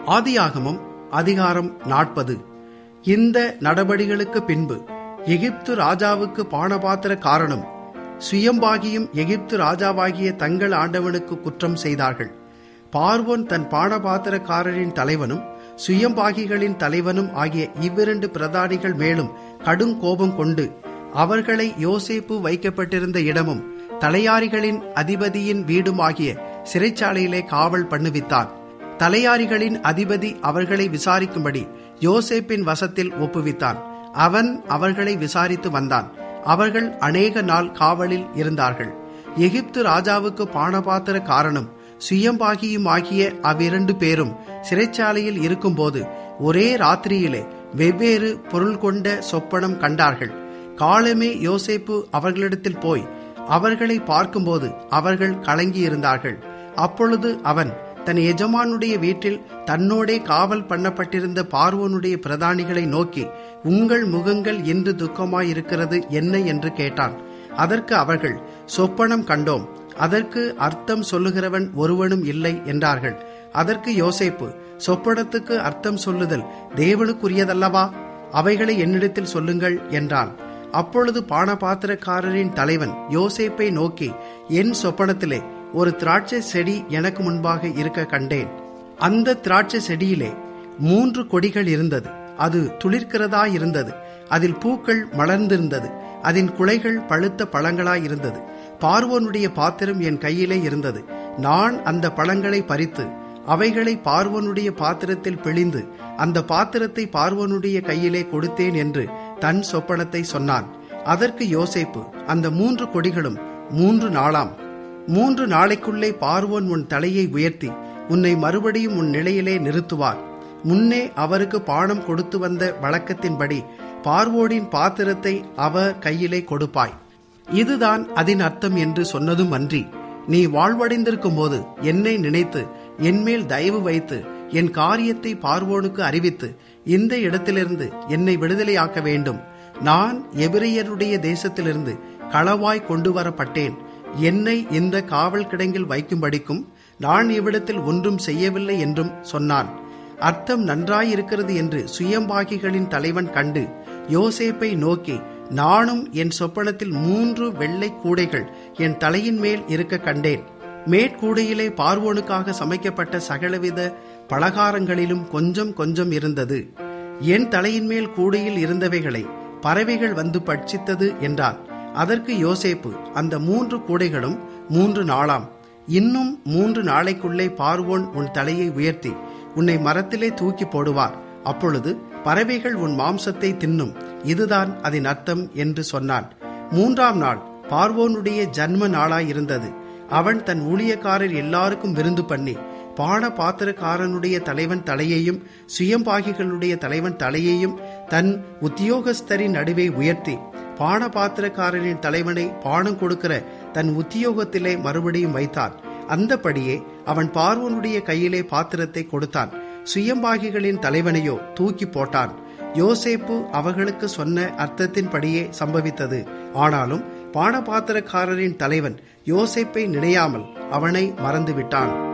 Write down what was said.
ஆதியாகமம் அதிகாரம் நாற்பது இந்த நடபடிகளுக்கு பின்பு எகிப்து ராஜாவுக்கு பானபாத்திர காரணம் சுயம்பாகியும் எகிப்து ராஜாவாகிய தங்கள் ஆண்டவனுக்கு குற்றம் செய்தார்கள் பார்வோன் தன் பானபாத்திரக்காரரின் தலைவனும் சுயம்பாகிகளின் தலைவனும் ஆகிய இவ்விரண்டு பிரதானிகள் மேலும் கடும் கோபம் கொண்டு அவர்களை யோசேப்பு வைக்கப்பட்டிருந்த இடமும் தலையாரிகளின் அதிபதியின் வீடுமாகிய சிறைச்சாலையிலே காவல் பண்ணுவித்தான் தலையாரிகளின் அதிபதி அவர்களை விசாரிக்கும்படி யோசேப்பின் வசத்தில் ஒப்புவித்தான் அவன் அவர்களை விசாரித்து வந்தான் அவர்கள் அநேக நாள் காவலில் இருந்தார்கள் எகிப்து ராஜாவுக்கு பானபாத்திர காரணம் சுயம்பாகியும் ஆகிய அவ்விரண்டு பேரும் சிறைச்சாலையில் இருக்கும்போது ஒரே ராத்திரியிலே வெவ்வேறு பொருள் கொண்ட சொப்பனம் கண்டார்கள் காலமே யோசேப்பு அவர்களிடத்தில் போய் அவர்களை பார்க்கும்போது அவர்கள் கலங்கியிருந்தார்கள் அப்பொழுது அவன் தன் எஜமானுடைய வீட்டில் தன்னோடே காவல் பண்ணப்பட்டிருந்த பார்வோனுடைய பிரதானிகளை நோக்கி உங்கள் முகங்கள் என்று துக்கமாயிருக்கிறது என்ன என்று கேட்டான் அதற்கு அவர்கள் சொப்பனம் கண்டோம் அதற்கு அர்த்தம் சொல்லுகிறவன் ஒருவனும் இல்லை என்றார்கள் அதற்கு யோசேப்பு சொப்பனத்துக்கு அர்த்தம் சொல்லுதல் தேவனுக்குரியதல்லவா அவைகளை என்னிடத்தில் சொல்லுங்கள் என்றான் அப்பொழுது பானபாத்திரக்காரரின் தலைவன் யோசேப்பை நோக்கி என் சொப்பனத்திலே ஒரு திராட்சை செடி எனக்கு முன்பாக இருக்க கண்டேன் அந்த திராட்சை செடியிலே மூன்று கொடிகள் இருந்தது அது துளிர்க்கிறதா இருந்தது அதில் பூக்கள் மலர்ந்திருந்தது அதன் குலைகள் பழுத்த பழங்களாய் இருந்தது பார்வோனுடைய பாத்திரம் என் கையிலே இருந்தது நான் அந்த பழங்களை பறித்து அவைகளை பார்வோனுடைய பாத்திரத்தில் பிழிந்து அந்த பாத்திரத்தை பார்வோனுடைய கையிலே கொடுத்தேன் என்று தன் சொப்பனத்தை சொன்னான் அதற்கு யோசேப்பு அந்த மூன்று கொடிகளும் மூன்று நாளாம் மூன்று நாளைக்குள்ளே பார்வோன் உன் தலையை உயர்த்தி உன்னை மறுபடியும் உன் நிலையிலே நிறுத்துவார் முன்னே அவருக்கு பானம் கொடுத்து வந்த வழக்கத்தின்படி பார்வோனின் பாத்திரத்தை அவர் கையிலே கொடுப்பாய் இதுதான் அதன் அர்த்தம் என்று சொன்னதும் அன்றி நீ வாழ்வடைந்திருக்கும் போது என்னை நினைத்து என்மேல் தயவு வைத்து என் காரியத்தை பார்வோனுக்கு அறிவித்து இந்த இடத்திலிருந்து என்னை விடுதலையாக்க வேண்டும் நான் எபிரையருடைய தேசத்திலிருந்து களவாய் கொண்டு வரப்பட்டேன் என்னை இந்த காவல் கிடங்கில் வைக்கும்படிக்கும் நான் இவ்விடத்தில் ஒன்றும் செய்யவில்லை என்றும் சொன்னான் அர்த்தம் நன்றாயிருக்கிறது என்று சுயம்பாகிகளின் தலைவன் கண்டு யோசேப்பை நோக்கி நானும் என் சொப்பனத்தில் மூன்று வெள்ளை கூடைகள் என் தலையின் மேல் இருக்க கண்டேன் மேற்கூடையிலே பார்வோனுக்காக சமைக்கப்பட்ட சகலவித பலகாரங்களிலும் கொஞ்சம் கொஞ்சம் இருந்தது என் தலையின் மேல் கூடையில் இருந்தவைகளை பறவைகள் வந்து பட்சித்தது என்றான் அதற்கு யோசேப்பு அந்த மூன்று கூடைகளும் மூன்று நாளாம் இன்னும் மூன்று நாளைக்குள்ளே பார்வோன் உன் தலையை உயர்த்தி உன்னை மரத்திலே தூக்கி போடுவார் அப்பொழுது பறவைகள் உன் மாம்சத்தை தின்னும் இதுதான் அதன் அர்த்தம் என்று சொன்னான் மூன்றாம் நாள் பார்வோனுடைய ஜன்ம நாளாயிருந்தது அவன் தன் ஊழியக்காரர் எல்லாருக்கும் விருந்து பண்ணி பான பாத்திரக்காரனுடைய தலைவன் தலையையும் சுயம்பாகிகளுடைய தலைவன் தலையையும் தன் உத்தியோகஸ்தரின் நடுவே உயர்த்தி பான பாத்திரக்காரனின் தலைவனை பானம் கொடுக்கிற தன் உத்தியோகத்திலே மறுபடியும் வைத்தான் அந்தபடியே அவன் பார்வனுடைய கையிலே பாத்திரத்தை கொடுத்தான் சுயம்பாகிகளின் தலைவனையோ தூக்கி போட்டான் யோசேப்பு அவர்களுக்கு சொன்ன அர்த்தத்தின்படியே சம்பவித்தது ஆனாலும் பானபாத்திரக்காரரின் தலைவன் யோசேப்பை நினையாமல் அவனை மறந்துவிட்டான்